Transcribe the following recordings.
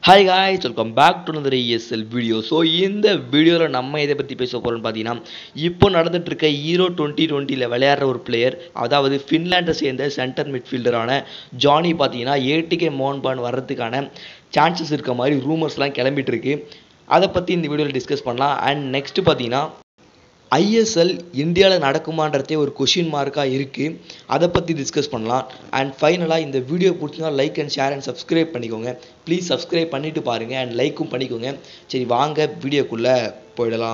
hi guys welcome back to another ESL video so இந்த வீடியோவில் நம்ம எதை பற்றி பேச போகிறோம்னு பார்த்தீங்கன்னா இப்போ நடந்துட்டு இருக்க ஹீரோ டுவெண்ட்டி டுவெண்ட்டியில் விளையாடுற ஒரு பிளேயர் அதாவது ஃபின்லாண்டை சேர்ந்த சென்டர் மிட்ஃபீல்டரான ஜானி பார்த்தீங்கன்னா ஏடிகே மோகன்பான் வர்றதுக்கான சான்சஸ் இருக்க மாதிரி ரூமர்ஸ்லாம் கிளம்பிட்டு இருக்கு அதை பற்றி இந்த வீடியோவில் டிஸ்கஸ் பண்ணலாம் அண்ட் நெக்ஸ்ட் பார்த்தீங்கன்னா ஐஎஸ்எல் இந்தியாவில் நடக்குமான்றதே ஒரு கொஷின் மார்க்காக இருக்குது அதை பற்றி டிஸ்கஸ் பண்ணலாம் அண்ட் ஃபைனலாக இந்த வீடியோ பிடிச்சினா like and share and subscribe பண்ணிக்கோங்க ப்ளீஸ் சப்ஸ்கிரைப் பண்ணிட்டு பாருங்கள் அண்ட் லைக்கும் பண்ணிக்கோங்க சரி வாங்க வீடியோக்குள்ளே போயிடலாம்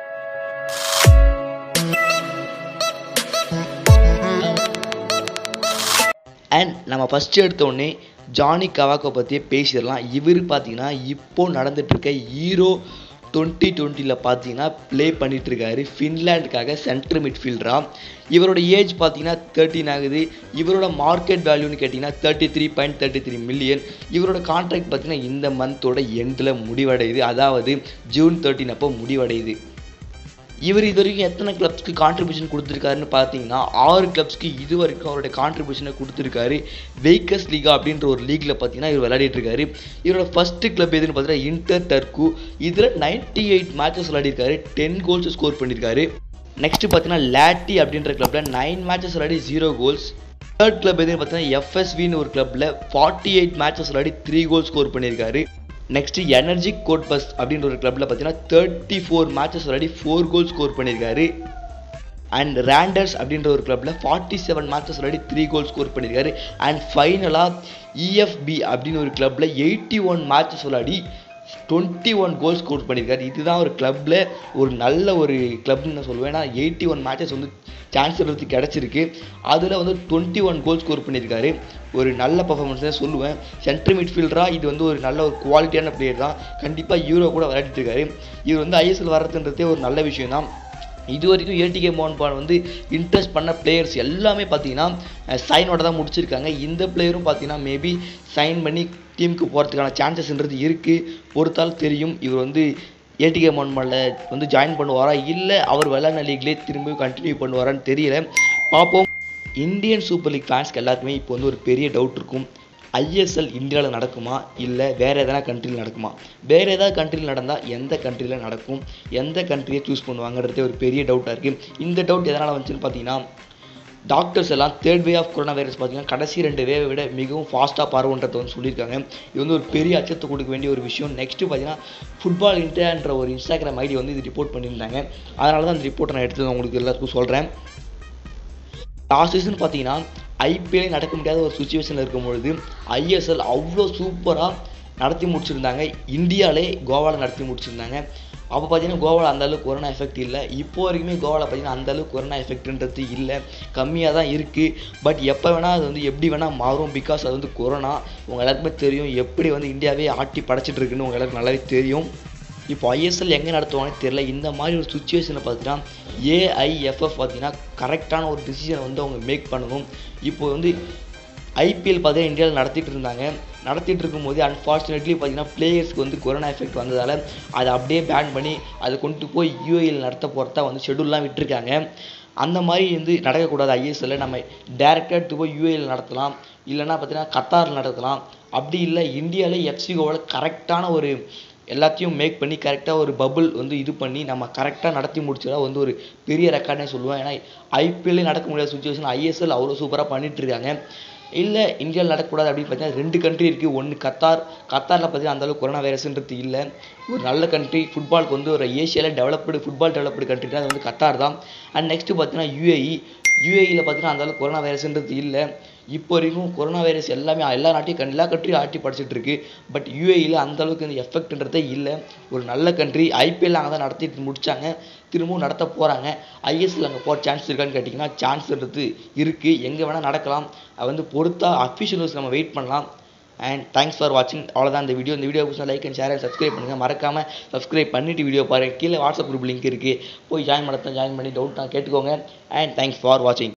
அண்ட் நம்ம ஃபஸ்ட்டு எடுத்தோடனே ஜானி கவாக்கோ பற்றியே பேசிடலாம் இவர் பார்த்தீங்கன்னா இப்போ நடந்துட்டு இருக்க ஹீரோ டுவெண்ட்டி டுவெண்ட்டியில் பார்த்தீங்கன்னா ப்ளே பண்ணிட்டு இருக்காரு ஃபின்லாண்டுக்காக சென்ட்ரு மிட்ஃபீல்டராக இவரோட ஏஜ் பார்த்தீங்கன்னா தேர்ட்டின் ஆகுது இவரோட மார்க்கெட் வேல்யூன்னு கேட்டிங்கன்னா thirty three point thirty three million இவரோட கான்ட்ராக்ட் பார்த்தீங்கன்னா இந்த மந்தோட எண்டில் முடிவடையுது அதாவது ஜூன் தேர்ட்டின் அப்போ முடிவடையுது இவர் இது வரைக்கும் எத்தனை கிளப்ஸ்க்கு கான்ட்ரிபியூஷன் கொடுத்துருக்காருன்னு பார்த்தீங்கன்னா ஆறு கிளப்ஸ்க்கு இது வரைக்கும் அவருடைய கான்ட்ரிபியூஷனை கொடுத்துருக்காரு வெய்கஸ் லீகா அப்படின்ற ஒரு லீக்ல பார்த்தீங்கன்னா இவர் விளையாடிட்டு இருக்காரு இவரோட ஃபர்ஸ்ட் கிளப் எதுன்னு பார்த்தீங்கன்னா இன்டர் டர்க்கு இதில் நைன்டி எயிட் மேட்சஸ் விளையாடிருக்காரு டென் கோல்ஸ் ஸ்கோர் பண்ணியிருக்காரு நெக்ஸ்ட் பார்த்தீங்கன்னா லேட்டி அப்படின்ற கிளப்ல நைன் மேட்சஸ் விளையாடி ஜீரோ கோல்ஸ் தேர்ட் கிளப் எதுன்னு பார்த்தீங்கன்னா எஃப்எஸ்வின்னு ஒரு கிளப்ல ஃபார்ட்டி எயிட் மேட்சஸ் விளையாடி த்ரீ கோல் ஸ்கோர் பண்ணியிருக்காரு நெக்ஸ்ட் எனர்ஜி கோட் பஸ் அப்படின்ற ஒரு கிளப்ல பார்த்தீங்கன்னா தேர்ட்டி ஃபோர் மேட்சஸ் விளையாடி ஃபோர் கோல் ஸ்கோர் பண்ணியிருக்காரு அண்ட் ரேண்டர்ஸ் அப்படின்ற ஒரு கிளப்ல ஃபார்ட்டி செவன் மேட்சஸ் விளையாடி த்ரீ கோல் ஸ்கோர் பண்ணியிருக்காரு அண்ட் ஃபைனலாக இஎஃப்பி அப்படின்னு ஒரு கிளப்ல எயிட்டி ஒன் மேட்சஸ் விளையாடி டுவெண்ட்டி ஒன் கோல் ஸ்கோர் பண்ணியிருக்காரு இதுதான் ஒரு கிளப்பில் ஒரு நல்ல ஒரு கிளப்னு நான் சொல்லுவேன் ஏன்னா எயிட்டி ஒன் மேட்சஸ் வந்து சான்ஸ் எடுத்து கிடச்சிருக்கு அதில் வந்து டுவெண்ட்டி ஒன் கோல் ஸ்கோர் பண்ணியிருக்காரு ஒரு நல்ல பர்ஃபார்மன்ஸ் தான் சொல்லுவேன் சென்ட்ரல் மிட்ஃபீல்டராக இது வந்து ஒரு நல்ல ஒரு குவாலிட்டியான பிளேயர் தான் கண்டிப்பாக யூரோ கூட விளையாடிட்டு இருக்காரு இவர் வந்து ஐஎஸ்எல் வர்றதுன்றதே ஒரு நல்ல விஷயம் தான் இது வரைக்கும் ஏடிகே மோகன் பால் வந்து இன்ட்ரெஸ்ட் பண்ண பிளேயர்ஸ் எல்லாமே பார்த்தீங்கன்னா சைனோட தான் முடிச்சிருக்காங்க இந்த பிளேயரும் பார்த்தீங்கன்னா மேபி சைன் பண்ணி டீமுக்கு போகிறதுக்கான சான்சஸ்ன்றது இருக்குது பொறுத்தால் தெரியும் இவர் வந்து ஏடிகே மோகன்பாலில் வந்து ஜாயின் பண்ணுவாரா இல்லை அவர் விளையாடின லீக்லேயே திரும்பி கண்டினியூ பண்ணுவாரான்னு தெரியல பார்ப்போம் இந்தியன் சூப்பர் லீக் ஃபேன்ஸ்க்கு எல்லாருக்குமே இப்போ வந்து ஒரு பெரிய டவுட் இருக்கும் ஐஎஸ்எல் இந்தியாவில் நடக்குமா இல்லை வேறு எதனா கண்ட்ரியில் நடக்குமா வேறு ஏதாவது கண்ட்ரியில் நடந்தால் எந்த கண்ட்ரியில் நடக்கும் எந்த கண்ட்ரியை சூஸ் பண்ணுவாங்கன்றதே ஒரு பெரிய டவுட்டாக இருக்குது இந்த டவுட் எதனால் வந்துச்சுன்னு பார்த்தீங்கன்னா டாக்டர்ஸ் எல்லாம் third wave of corona virus பார்த்தீங்கன்னா கடைசி ரெண்டு வேவை விட மிகவும் ஃபாஸ்ட்டாக பரவுன்றதை வந்து சொல்லியிருக்காங்க இது வந்து ஒரு பெரிய அச்சத்தை கொடுக்க வேண்டிய ஒரு விஷயம் நெக்ஸ்ட்டு பார்த்தீங்கன்னா ஃபுட்பால் இந்தியான்ற ஒரு இன்ஸ்டாகிராம் ஐடி வந்து இது ரிப்போர்ட் பண்ணியிருந்தாங்க அதனால தான் அந்த ரிப்போர்ட்டை நான் எடுத்து உங்களுக்கு எல்லாருக்கும் சொல்கிறேன் லாஸ்ட் சீசன் பார்த்தீங்கன்னா ஐபிஎல்லே நடக்க முடியாத ஒரு சுச்சுவேஷனில் இருக்கும் பொழுது ஐஎஸ்எல் அவ்வளோ சூப்பராக நடத்தி முடிச்சிருந்தாங்க இந்தியாவிலே கோவாவில் நடத்தி முடிச்சிருந்தாங்க அப்போ பார்த்தீங்கன்னா கோவாவில் அந்தளவுக்கு கொரோனா எஃபெக்ட் இல்லை இப்போ வரைக்குமே கோவாவில் பார்த்தீங்கன்னா அந்தளவுக்கு கொரோனா எஃபெக்ட்ன்றது இல்லை கம்மியாக தான் இருக்குது பட் எப்போ வேணால் அது வந்து எப்படி வேணால் மாறும் பிகாஸ் அது வந்து கொரோனா உங்கள் எல்லாருக்குமே தெரியும் எப்படி வந்து இந்தியாவே ஆட்டி படைச்சிட்டு இருக்குன்னு உங்கள் எல்லாருக்கும் நல்லாவே தெரியும் இப்போ ஐஎஸ்எல் எங்கே நடத்துவாங்கன்னு தெரியல இந்த மாதிரி ஒரு சுச்சுவேஷனை பார்த்தீங்கன்னா ஏஐஎஃப்எஃப் பார்த்தீங்கன்னா கரெக்டான ஒரு டிசிஷனை வந்து அவங்க மேக் பண்ணணும் இப்போ வந்து ஐபிஎல் பார்த்தீங்கன்னா இந்தியாவில் நடத்திட்டு இருந்தாங்க நடத்திட்டு இருக்கும்போது அன்ஃபார்ச்சுனேட்லி பார்த்தீங்கன்னா பிளேயர்ஸ்க்கு வந்து கொரோனா எஃபெக்ட் வந்ததால் அதை அப்படியே பேன் பண்ணி அதை கொண்டு போய் யூஏயில் நடத்த போகிறதா வந்து ஷெடியூல்லாம் விட்டுருக்காங்க அந்த மாதிரி வந்து நடக்கக்கூடாது ஐஎஸ்எல்ல நம்ம டேரெக்டாக எடுத்து போய் யூஏயில் நடத்தலாம் இல்லைன்னா பார்த்தீங்கன்னா கத்தாரில் நடத்தலாம் அப்படி இல்லை இந்தியாவிலே எஃப்சிகோவில் கரெக்டான ஒரு எல்லாத்தையும் மேக் பண்ணி கரெக்டாக ஒரு பபுள் வந்து இது பண்ணி நம்ம கரெக்டாக நடத்தி முடிச்சதா வந்து ஒரு பெரிய ரெக்கார்ட்னே சொல்லுவேன் ஏன்னா ஐபிஎல்லே நடக்க முடியாத சுச்சுவேஷன் ஐஎஸ்எல் அவ்வளோ சூப்பராக பண்ணிட்டு இருக்காங்க இல்லை இந்தியாவில் நடக்கக்கூடாது அப்படின்னு பார்த்தீங்கன்னா ரெண்டு கண்ட்ரி இருக்குது ஒன்று கத்தார் கத்தாரில் பார்த்தீங்கன்னா அந்தளவுக்கு கொரோனா வைரஸ்ன்றது இல்லை ஒரு நல்ல கண்ட்ரி ஃபுட்பாலுக்கு வந்து ஒரு ஏஷியாவில் டெவலப்டு ஃபுட்பால் டெவலப்டு கண்ட்ரி அது வந்து கத்தார் தான் அண்ட் நெக்ஸ்ட்டு பார்த்தீங்கன்னா யூஏஇ யூஏஇயில் பார்த்தீங்கன்னா அந்தளவுக்கு கொரோனா வைரஸ்ன்றது இல்லை இப்போ வரைக்கும் கொரோனா வைரஸ் எல்லாமே எல்லா நாட்டையும் எல்லா கண்ட்ரியும் ஆட்டி படிச்சுட்டு இருக்கு பட் யூஏஇயில் அந்த அளவுக்கு இந்த எஃபெக்ட்ன்றதே இல்லை ஒரு நல்ல கண்ட்ரி ஐபிஎல் அங்கே தான் நடத்திட்டு முடிச்சாங்க திரும்பவும் நடத்த போகிறாங்க ஐஎஸ்எல் அங்கே போகிற சான்ஸ் இருக்கான்னு கேட்டிங்கன்னா சான்ஸ்ன்றது இருக்குது எங்கே வேணால் நடக்கலாம் அது வந்து பொறுத்தா அஃபிஷியல் நியூஸ் நம்ம வெயிட் பண்ணலாம் அண்ட் தேங்க்ஸ் ஃபார் வாட்சிங் அவ்வளோதான் இந்த வீடியோ இந்த வீடியோ பிடிச்சா like and share and subscribe பண்ணுங்கள் மறக்காமல் சப்ஸ்கிரைப் பண்ணிவிட்டு வீடியோ பாருங்கள் கீழே வாட்ஸ்அப் குரூப் லிங்க் இருக்குது போய் ஜாயின் பண்ணத்தான் ஜாயின் பண்ணி டவுட் நான் கேட்டுக்கோங்க அண்ட் தேங்க்ஸ் ஃபார் வாட்சிங்